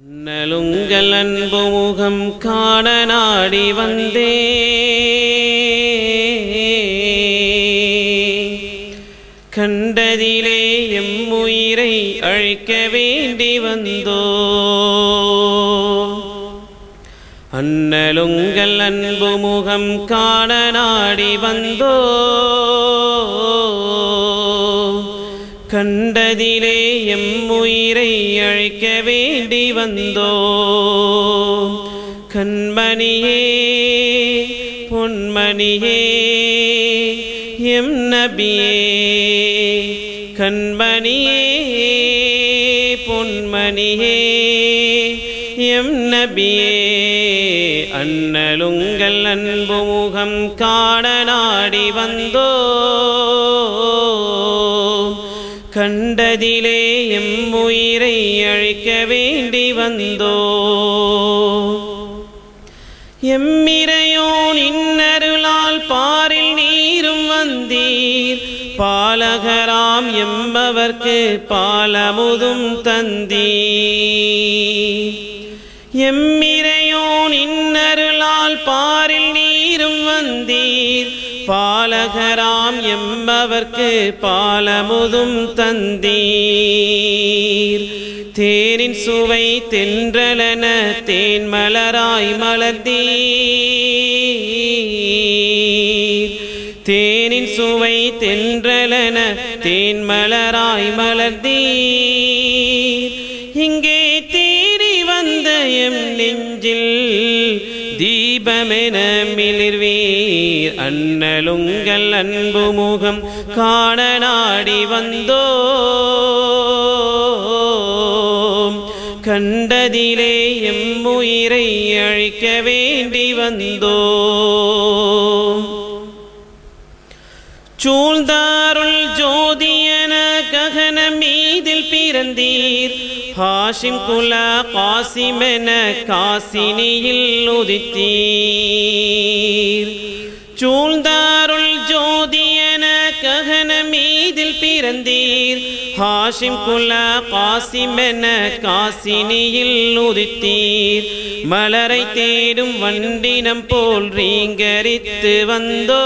நலுங்கள் அன்பு முகம் காண நாடி வந்தே கண்டதிலே எம் உயிரை அழிக்க வேண்டி வந்தோ அண்ணலுங்கள் அன்பு முகம் காண நாடி வந்தோ கண்டதிலே எம் உயிரை அழிக்க வேண்டி வந்தோ கண்மணியே பொன்மணியே எம் நபியே கண்மணியே பொன்மணியே எம் நபியே அண்ணலுங்கள் அன்பு முகம் காண நாடி வந்தோ கண்டதிலே எம் உயிரை அழிக்க வேண்டி வந்தோ எம்மிரையோன் இன்னருளால் பாரில் நீரும் வந்தீர் பாலகராம் எம்மவர்க்கு பாலமுதும் தந்தீர் எம்மிரையோன் இன்னருளால் பாரில் நீரும் வந்தீர் பாலகராம் எம்மவர்க்கு பாலமுதும் தந்தீர் தேனின் சுவை தென்றலன தேன் மலராய் மலர்ந்தீர் தேனின் சுவை தென்றலன தேன் மலராய் மலர்ந்தீர் இங்கே தேடி வந்த எம் நெஞ்சில் தீபமென மிளிர்வீர் அண்ணலுங்கள் அன்பு முகம் காண நாடி வந்தோ கண்டதிலே எம் உயிரை அழிக்க வேண்டி வந்தோ சூழ்ந்தாருள் ஜோதியன ககன மீதில் பிறந்தீர் ஹாஷிம் குல காசிமென காசினியில் உதித்தீர் சூழ்ந்தாருள் ஜோதியன ககன மீதில் பிறந்தீர் ஹாஷிம் குல காசிமென காசினியில் உதித்தீர் மலரை தேடும் வண்டினம் போல் ரீங்கரித்து வந்தோ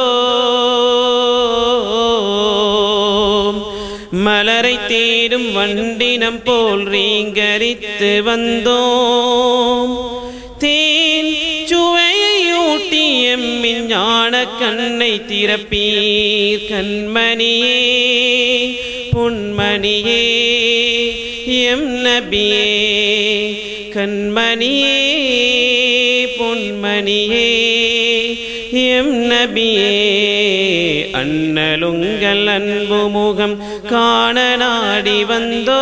மலரை தேடும் வண்டினம் போல் ரீங்கரித்து வந்தோம் தேன் சுவையை ஊட்டி எம்மின் ஞான கண்ணை திறப்பீர் கண்மணியே பொன்மணியே எம் நபியே கண்மணியே பொன்மணியே எம் நபியே அண்ணலுங்கள் அன்பு முகம் காண நாடி வந்தோ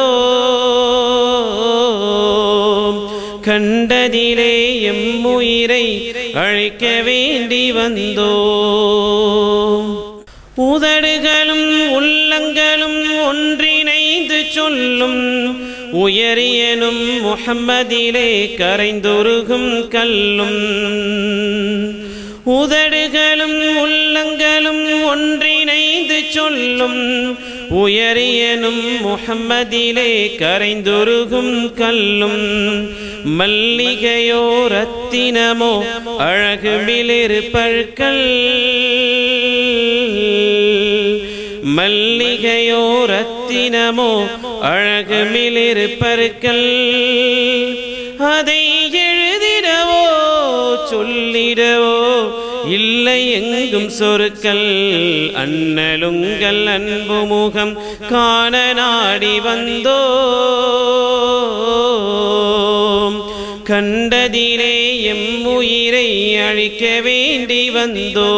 கண்டதிலே எம் உயிரை அழைக்க வேண்டி வந்தோ உதடுகளும் உள்ளங்களும் ஒன்றிணைந்து சொல்லும் உயரியனும் முகம்மதிலே கரைந்துருகும் கல்லும் உதடுகளும் உள்ளங்களும் ஒன்றிணைந்து சொல்லும் உயரியனும் முகம்மதிலே கரைந்துருகும் கல்லும் மல்லிகையோ ரத்தினமோ அழகு மிளிரு பழுக்கள் மல்லிகையோ ரத்தினமோ அழகு மிளிரு பருக்கள் அதை எழுதிடவோ சொல்லிடவோ இல்லை எங்கும் சொருக்கள் அண்ணலுங்கள் அன்பு முகம் காண நாடி வந்தோ கண்டதிலே எம் உயிரை அழிக்க வேண்டி வந்தோ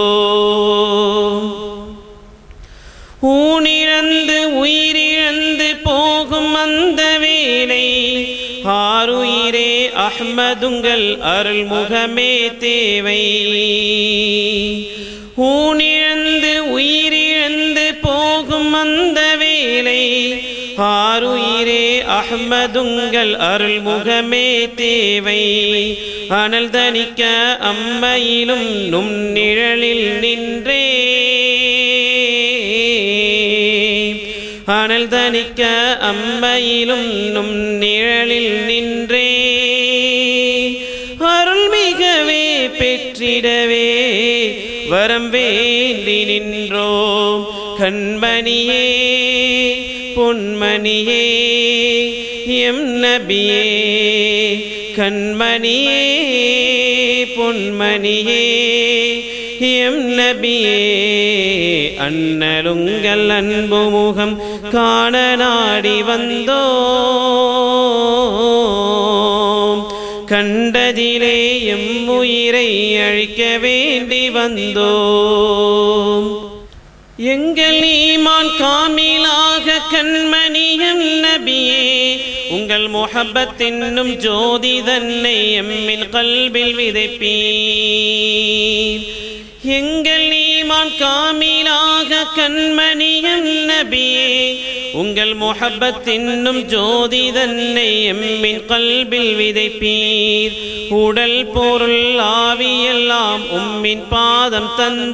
ஊனிழந்து உயிரிழந்து போகும் அந்த வேலை ஆறுயிரே அஹ்மதுங்கள் அருள்முகமே தேவை ஊனிழந்து உயிரிழந்து போகும் அந்த வேலை ஆறுயிரே அஹ்மதுங்கள் அருள்முகமே தேவை அனல் தனிக்க அம்மையிலும் நும் நிழலில் நின்றே அனல் தனிக்க அம்மையிலும் நும் நிழலில் நின்றே கண்டிடவே வரம் வேண்டி நின்றோம் கண்மணியே பொன்மணியே எம் நபியே கண்மணியே பொன்மணியே எம் நபியே அண்ணலுங்கள் அன்பு முகம் காண நாடி வந்தோம் கண்டதிலே எம் உயிரை அழிக்க வேண்டி வந்தோம் எங்கள் ஈமான் காமிலாக கண்மணியம் நபியே உங்கள் முஹப்பத் என்னும் ஜோதி தன்னை எம்மில் கல்பில் விதைப்பீர் எங்கள் ஈமான் காமிலாக கண்மணியம் நபியே உங்கள் முஹப்பத் என்னும் ஜோதி தன்னை எம்மின் கல்பில் விதைப்பீர் உடல் பொருள் ஆவியெல்லாம் உம்மின் பாதம்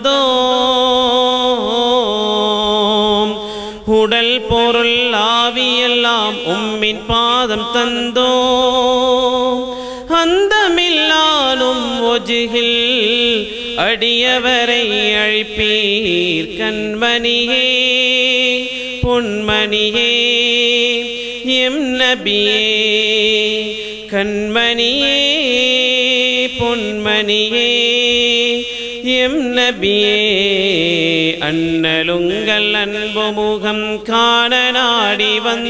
தந்தோம் உடல் பொருள் ஆவியெல்லாம் உம்மின் பாதம் தந்தோம் அந்தமில்லானும் ஒஜுகில் அடியவரை அழிப்பீர் கண்மணியே பொன்மணியே எம் நபியே கண்மணியே பொன்மணியே எம் நபியே அண்ணலுங்கள் அன்பு முகம் காண நாடி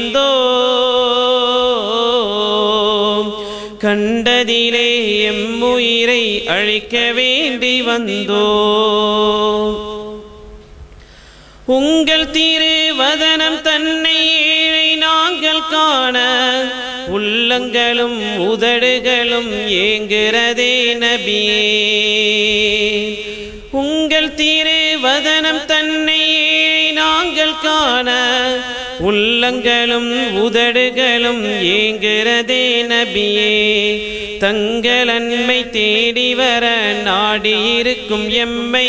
வந்தோம் கண்டதிலே எம் உயிரை அழிக்க வேண்டி வந்தோம் உங்கள் திருவதனம் தன்னை ஏழை நாங்கள் காண உள்ளங்களும் உதடுகளும் ஏங்குகிறதே நபியே உங்கள் திருவதனம் தன்னை ஏழை நாங்கள் காண உள்ளங்களும் உதடுகளும் ஏங்குகிறதே நபியே தங்கள் அன்மை தேடி வர நாடியிருக்கும் எம்மை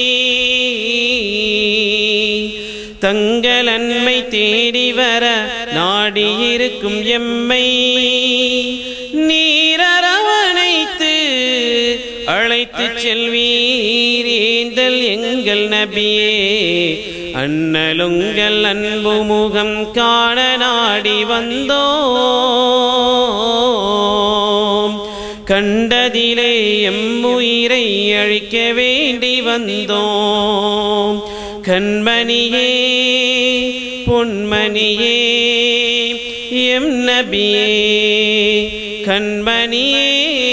தங்கள் அன்மை தேடி வர நாடியிருக்கும் எம்மை நீரரவணைத்து அழைத்து செல்வீர் ஏந்தல் எங்கள் நபியே அண்ணலுங்கள் அன்பு முகம் காண நாடி வந்தோம் கண்டதிலே எம் உயிரை அழிக்க வேண்டி வந்தோம் கண்மணியே பொன்மணியே எம் நபியே கண்மணியே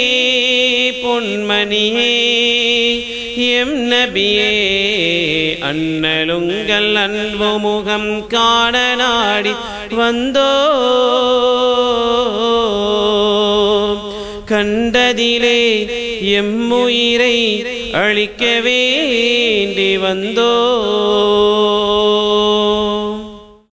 பொன்மணியே எம் நபியே அண்ணலுங்கள் அன்பு முகம் காண நாடி வந்தோ கண்டதிலே எம்முயிரை அழிக்க வேண்டி வந்தோ